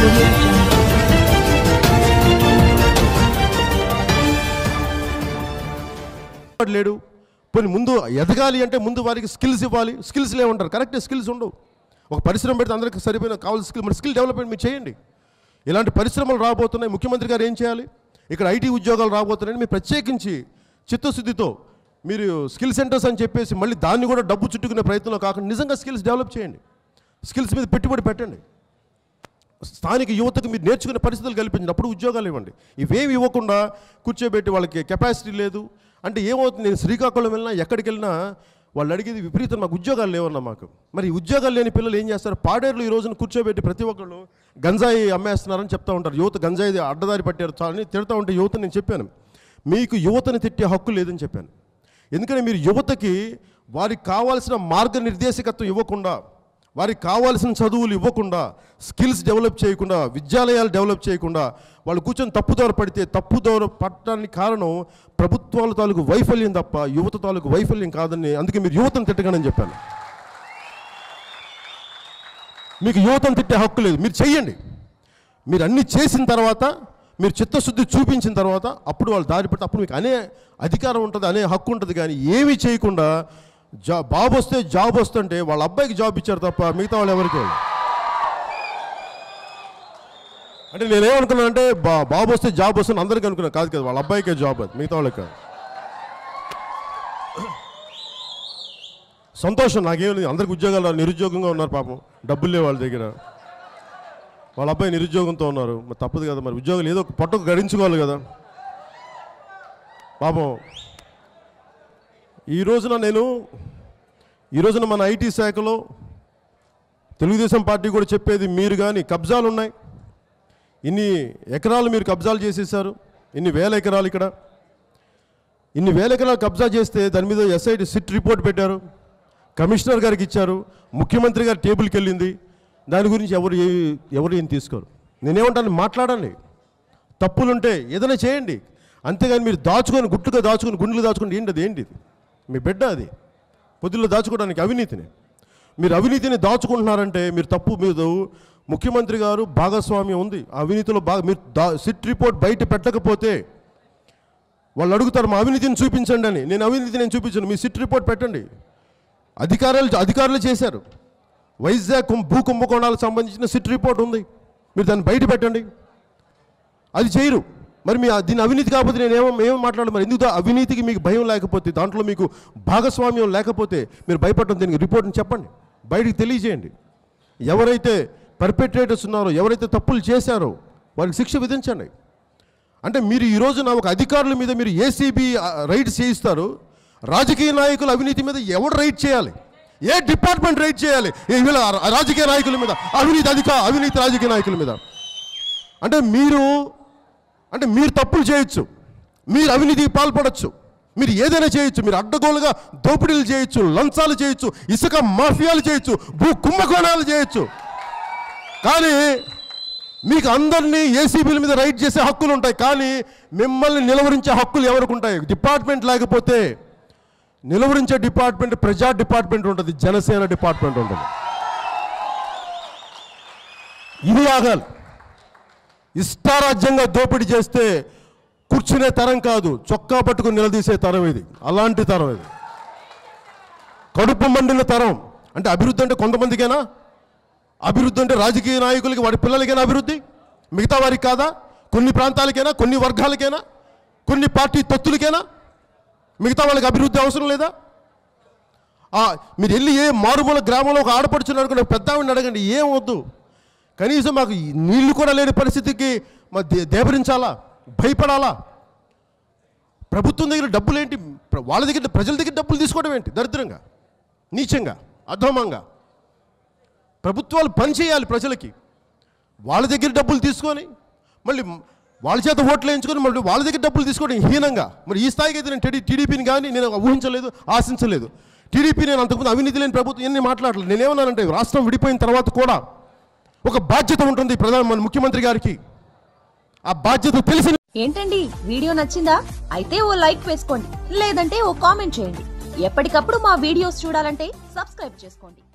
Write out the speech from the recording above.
audio jungle. వాడు లేడు పోనీ ముందు ఎదగాలి అంటే ముందు వారికి స్కిల్స్ ఇవ్వాలి స్కిల్స్ లేవుంటారు కరెక్ట్ స్కిల్స్ ఉండవు ఒక పరిశ్రమ పెడితే అందరికీ సరిపోయిన కావాల్సిన స్కిల్ మరి స్కిల్ డెవలప్మెంట్ మీరు చేయండి ఇలాంటి పరిశ్రమలు రాబోతున్నాయి ముఖ్యమంత్రి గారు ఏం చేయాలి ఇక్కడ ఐటీ ఉద్యోగాలు రాబోతున్నాయని మీరు ప్రత్యేకించి చిత్తశుద్ధితో మీరు స్కిల్ సెంటర్స్ అని చెప్పేసి మళ్ళీ దాన్ని కూడా డబ్బు చుట్టుకునే ప్రయత్నంలో కాకుండా నిజంగా స్కిల్స్ డెవలప్ చేయండి స్కిల్స్ మీద పెట్టుబడి పెట్టండి స్థానిక యువతకు మీరు నేర్చుకునే పరిస్థితులు కల్పించండి అప్పుడు ఉద్యోగాలు ఇవ్వండి ఇవేమి ఇవ్వకుండా కూర్చోబెట్టి వాళ్ళకి కెపాసిటీ లేదు అంటే ఏమవుతుంది నేను శ్రీకాకుళం వెళ్ళినా ఎక్కడికి వెళ్ళినా వాళ్ళు అడిగేది విపరీతం మాకు ఉద్యోగాలు లేవన్నా మాకు మరి ఈ ఉద్యోగాలు లేని పిల్లలు ఏం చేస్తారు పాడేరులు ఈ రోజున కూర్చోబెట్టి ప్రతి ఒక్కళ్ళు గంజాయి అమ్మేస్తున్నారని చెప్తా ఉంటారు యువత గంజాయి అడ్డదారి పట్టారు చాలా అని తిడతా ఉంటే యువత నేను చెప్పాను మీకు యువతని తిట్టే హక్కు లేదని చెప్పాను ఎందుకంటే మీరు యువతకి వారికి కావాల్సిన మార్గనిర్దేశకత్వం ఇవ్వకుండా వారికి కావాల్సిన చదువులు ఇవ్వకుండా స్కిల్స్ డెవలప్ చేయకుండా విద్యాలయాలు డెవలప్ చేయకుండా వాళ్ళు కూర్చొని తప్పుదోవ పడితే తప్పుదోవ పట్టడానికి కారణం ప్రభుత్వాల తాలూకు వైఫల్యం తప్ప యువత తాలూకు వైఫల్యం కాదని అందుకే మీరు యువతను తిట్టగానని చెప్పాను మీకు యువతను తిట్టే హక్కు లేదు మీరు చెయ్యండి మీరు అన్ని చేసిన తర్వాత మీరు చిత్తశుద్ధి చూపించిన తర్వాత అప్పుడు వాళ్ళు దారి పడితే అప్పుడు మీకు అనే అధికారం ఉంటుంది అనే హక్కు ఉంటుంది కానీ ఏమీ చేయకుండా జా బాబు వస్తే జాబ్ వస్తుంటే వాళ్ళ అబ్బాయికి జాబ్ ఇచ్చారు తప్ప మిగతా వాళ్ళు ఎవరికి ఇవ్వలేదు. అంటే నేనేమనుకున్నానంటే బా బాబు వస్తే జాబ్ వస్తుంది అందరికీ అనుకున్నాను కాదు కదా వాళ్ళ అబ్బాయికే జాబ్ అది మిగతా వాళ్ళకి కాదు సంతోషం నాకేం లేదు అందరికి ఉద్యోగాలు రావు, నిరుద్యోగంగా ఉన్నారు పాపం డబ్బులు లేవు వాళ్ళ దగ్గర వాళ్ళ అబ్బాయి నిరుద్యోగంతో ఉన్నారు మరి తప్పదు కదా మరి ఉద్యోగాలు ఏదో ఒక పొట్టకు గడించుకోవాలి కదా పాపం ఈ రోజున నేను ఈ రోజున మన ఐటీ శాఖలో తెలుగుదేశం పార్టీ కూడా చెప్పేది మీరు కానీ కబ్జాలు ఉన్నాయి ఇన్ని ఎకరాలు మీరు కబ్జాలు చేసేసారు ఇన్ని వేల ఎకరాలు ఇక్కడ ఇన్ని వేల ఎకరాలు కబ్జా చేస్తే దాని మీద ఎస్ఐటి సిట్ రిపోర్ట్ పెట్టారు కమిషనర్ గారికి ఇచ్చారు ముఖ్యమంత్రి గారి టేబుల్కి వెళ్ళింది దాని గురించి ఎవరు ఏ- ఎవరు ఏం తీసుకోరు నేనేమంటాను మాట్లాడండి తప్పులుంటే ఏదైనా చేయండి అంతేగాని మీరు దాచుకొని గుట్టుగా దాచుకొని గుండెలు దాచుకొని ఏంటి అది ఏంటి ఇది మీ బిడ్డ అది పొద్దుల్లో దాచుకోవడానికి అవినీతిని మీరు అవినీతిని దాచుకుంటున్నారంటే మీరు తప్పు మీద ముఖ్యమంత్రి గారు భాగస్వామ్యం ఉంది ఆ అవినీతిలో బాగా మీరు దా సిట్ రిపోర్ట్ బయట పెట్టకపోతే వాళ్ళు అడుగుతారు మా అవినీతిని చూపించండి అని నేను అవినీతి నేను చూపించను మీ సిట్ రిపోర్ట్ పెట్టండి అధికారులు అధికారులు చేశారు వైజాగ్ కుంభ భూ కుంభకోణాలకు సంబంధించిన సిట్ రిపోర్ట్ ఉంది మీరు దాన్ని బయట పెట్టండి అది చేయరు మరి మీ దీని అవినీతి కాకపోతే నేను ఏమో ఏమో మాట్లాడాలి మరి ఎందుకు దా- అవినీతికి మీకు భయం లేకపోతే దాంట్లో మీకు భాగస్వామ్యం లేకపోతే మీరు భయపడడం దీనికి రిపోర్ట్ని చెప్పండి బయటికి తెలియజేయండి ఎవరైతే పర్పెట్రేటర్స్ ఉన్నారో ఎవరైతే తప్పులు చేశారో వారికి శిక్ష విధించండి అంటే మీరు ఈ రోజున ఒక అధికారుల మీద మీరు ఏసీబీ రైడ్ చేయిస్తారు రాజకీయ నాయకుల అవినీతి మీద ఎవడు రైడ్ చేయాలి ఏ డిపార్ట్మెంట్ రైడ్ చేయాలి ఈ వీళ్ళ రా- రాజకీయ నాయకుల మీద అవినీతి అధిక అవినీతి రాజకీయ నాయకుల మీద అంటే మీరు అంటే మీరు తప్పులు చేయొచ్చు మీరు అవినీతికి పాల్పడచ్చు మీరు ఏదైనా చేయొచ్చు మీరు అడ్డగోలుగా దోపిడీలు చేయొచ్చు లంచాలు చేయొచ్చు ఇసుక మాఫియాలు చేయొచ్చు భూ కుంభకోణాలు చేయొచ్చు కానీ మీకు అందరినీ ఏసీబీల మీద రైడ్ చేసే హక్కులు ఉంటాయి కానీ మిమ్మల్ని నిలవరించే హక్కులు ఎవరికి ఉంటాయి డిపార్ట్మెంట్ లేకపోతే నిలవరించే డిపార్ట్మెంట్ ప్రజా డిపార్ట్మెంట్ ఉంటుంది జనసేన డిపార్ట్మెంట్ ఉంటుంది ఇది ఆగాలి ఇష్టారాజ్యంగా దోపిడీ చేస్తే కూర్చునే తరం కాదు చొక్కా పట్టుకుని నిలదీసే తరం ఇది అలాంటి తరం ఇది కడుపు మండిన తరం అంటే అభివృద్ధి అంటే కొంతమందికేనా అభివృద్ధి అంటే రాజకీయ నాయకులకి వాడి పిల్లలకైనా అభివృద్ధి మిగతా వారికి కాదా కొన్ని ప్రాంతాలకైనా కొన్ని వర్గాలకైనా కొన్ని పార్టీ తొత్తులకైనా మిగతా వాళ్ళకి అభివృద్ధి అవసరం లేదా ఆ, మీరు వెళ్ళి ఏ మారుమూల గ్రామంలో ఒక ఆడపడుచుని అడుగుంటే పెద్ద ఆవిడని అడగండి ఏం వద్దు కనీసం మాకు ఈ నీళ్లు కూడా లేని పరిస్థితికి మా దే దేవరించాలా భయపడాలా ప్రభుత్వం దగ్గర డబ్బులు ఏంటి ప్ర- వాళ్ళ దగ్గర ప్రజల దగ్గర డబ్బులు తీసుకోవడం ఏంటి దరిద్రంగా నీచంగా అధమంగా ప్రభుత్వాలు పని చేయాలి ప్రజలకి వాళ్ళ దగ్గర డబ్బులు తీసుకొని మళ్ళీ వాళ్ళ చేత ఓట్లు వేయించుకొని మళ్ళీ వాళ్ళ దగ్గర డబ్బులు తీసుకోవడం హీనంగా మరి ఈ స్థాయికి అయితే నేను టీడీ టీడీపీని కానీ నేను ఊహించలేదు ఆశించలేదు టీడీపీ నేను అంతకుముందు అవినీతి లేని ప్రభుత్వం ఎన్ని మాట్లాడలేదు నేనేమన్నానంటే రాష్ట్రం విడిపోయిన తర్వాత కూడా ఒక బాధ్యత ఉంటుంది ప్రధాన మన ముఖ్యమంత్రి గారికి ఆ బాధ్యత తెలిసిన ఏంటండి వీడియో నచ్చిందా అయితే ఓ లైక్ వేసుకోండి లేదంటే ఓ కామెంట్ చేయండి ఎప్పటికప్పుడు మా వీడియోస్ చూడాలంటే సబ్స్క్రైబ్ చేసుకోండి